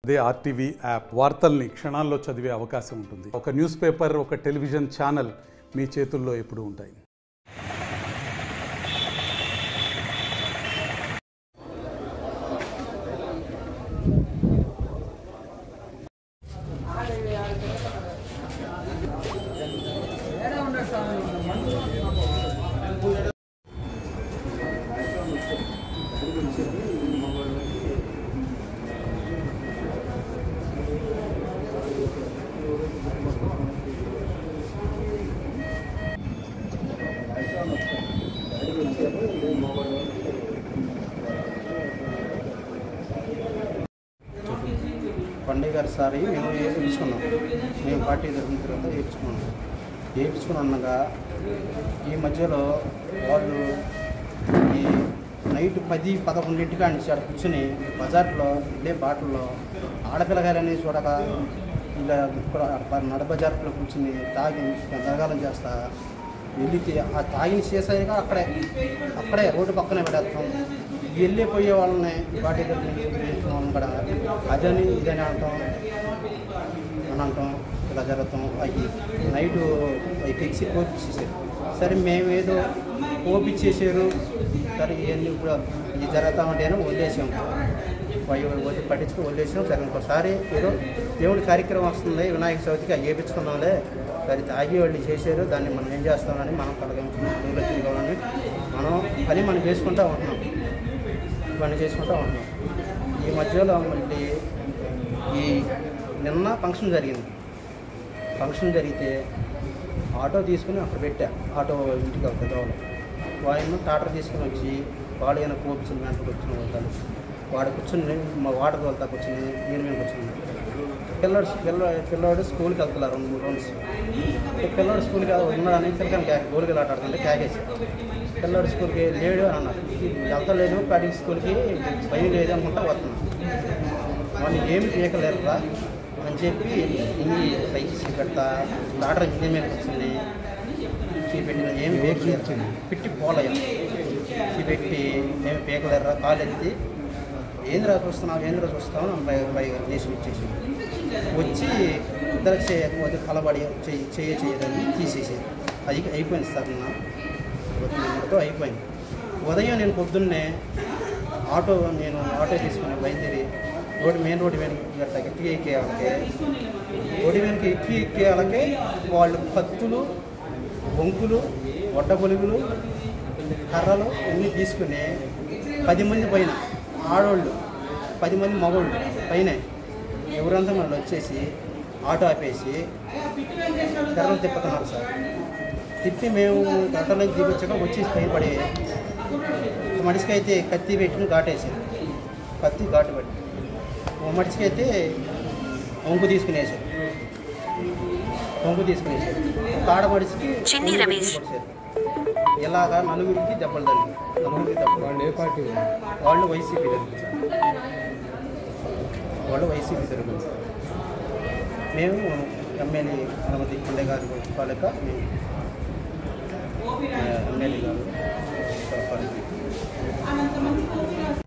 అదే RTV app వార్తల్ని క్షణాల్లో చదివే అవకాశం ఉంటుంది ఒక న్యూస్ పేపర్ ఒక టెలివిజన్ ఛానల్ మీ చేతుల్లో ఎప్పుడూ ఉంటాయి పండుగ గారి సారి మేము వేయించుకున్నాం మేము పార్టీ జరిగిన తర్వాత వేయించుకున్నాం వేయించుకుని ఉండగా ఈ మధ్యలో వాళ్ళు ఈ నైట్ పది పదకొండింటికి నుంచి అక్కడ కూర్చుని బజార్లో ఇదే బాటల్లో ఆడపిల్లగాయలని చూడక ఇలా ఇక్కడ నడ బజార్లో కూర్చుని తాగి జరగాలని చేస్తా వెళితే ఆ తాగిన చేసాక అక్కడే అక్కడే రోడ్డు పక్కనే పెడతాం వెళ్ళిపోయే వాళ్ళని వాటి దగ్గర వాళ్ళని కూడా అదని ఇదని అంటాం అని అంటాం ఇలా జరుగుతాం అవి నైటు అవి తెచ్చి కోపించేసారు సరే మేము ఏదో కోపించేసారు సరే ఇవన్నీ ఇప్పుడు ఇది జరుగుతా ఉంటే అని వదిలేసాం అవి వదిలి పట్టించుకుని వదిలేసాం సరే ఇంకోసారి ఏదో దేవుడి కార్యక్రమం వస్తుంది వినాయక చవితికి అవి వేయించుకున్నాంలే సరే తాగి వాళ్ళు చేశారు దాన్ని మనం ఏం చేస్తామని మనం కలగించుకున్నాం ఊళ్ళో తిరగాలని మనం పని మనం చేసుకుంటూ ఉంటున్నాం పని చేసుకుంటూ ఉంటున్నాం ఈ మధ్యలో మళ్ళీ ఈ నిన్న ఫంక్షన్ జరిగింది ఫంక్షన్ జరిగితే ఆటో తీసుకుని అక్కడ పెట్టా ఆటో ఇంటికి వెళ్తే దోవలో వాడిని టాటర్ తీసుకుని వచ్చి వాడు ఏమైనా కోపించిన వెంటనే వచ్చిన వాళ్ళు వాడు కూర్చుని మా వాటర్ తోలుతా కూర్చుని నేను మేము కూర్చుని పిల్లడు పిల్ల పిల్లవాడు స్కూల్కి వెళ్తున్నారు రెండు మూడు రౌండ్స్ పిల్లవాడు స్కూల్కి ఉన్నాడని పిల్లకాయని క్యాక్ గోల్కి ఆటాడుతుంటే క్యాకేసి పిల్లవాడు స్కూల్కి లేడు అని అన్నారు వెళ్తలేదు కాడికి స్కూల్కి భయం లేదు అనుకుంటా వస్తున్నాను వాళ్ళు ఏమి పీకలేరురా అని చెప్పి ఇంగి పైకి పెడతా డాక్టర్ ఇంజనీర్ మీద వచ్చింది పెట్టిన ఏమి పీకలేదు పెట్టి పోలయ్య పెట్టి ఏమి పీకలేరురా కాలు ఎత్తి ఏంద్రా చూస్తున్నావు ఏంద్రా చూస్తావు అని పై పైగా లేచి వచ్చేసి వచ్చి ఇద్దరు చేయకపోతే కలబడి చెయ్యి చేయ చేయదని తీసేసి అది అయిపోయింది సార్ నా నిన్నటితో అయిపోయింది ఉదయం నేను పొద్దున్నే ఆటో నేను ఆటో తీసుకుని బయలుదేరి రోడ్డు మెయిన్ రోడ్డు వెనక గట్ట ఎక్కి ఎక్కేయాలకే రోడ్డు వెనక ఎక్కి ఎక్కేయాలకే వాళ్ళు కత్తులు బొంకులు వడ్డ పొలుగులు కర్రలు అన్నీ తీసుకుని పది మంది పైన ఆడోళ్ళు పది మంది మగోళ్ళు పైన ఎవరంతా వాళ్ళు వచ్చేసి ఆటో ఆపేసి కర్రలు తిప్పుతున్నారు సార్ తిప్పి మేము గంటల నుంచి దిగొచ్చాక వచ్చి పైన పడి ఒక మనిషికి అయితే కత్తి పెట్టుకుని ఘాటేసారు కత్తి ఘాటు పట్టి ఒక మనిషికి అయితే వంకు తీసుకునేసారు వంకు తీసుకునేసారు ఒక ఆడ మనిషికి చిన్ని వంగు రమేష్. కొట్టేశారు. ఇలాగా నలుగురికి దెబ్బలు తల్లి నలుగురికి దెబ్బలు వాళ్ళు ఏ పార్టీ వాళ్ళు వైసీపీ తరగతి సార్ వాళ్ళు వైసీపీ తరగతి సార్ మేము ఎమ్మెల్యే అనుమతి పిల్లె గారి పాలక మేము ఎమ్మెల్యే గారు పరిధి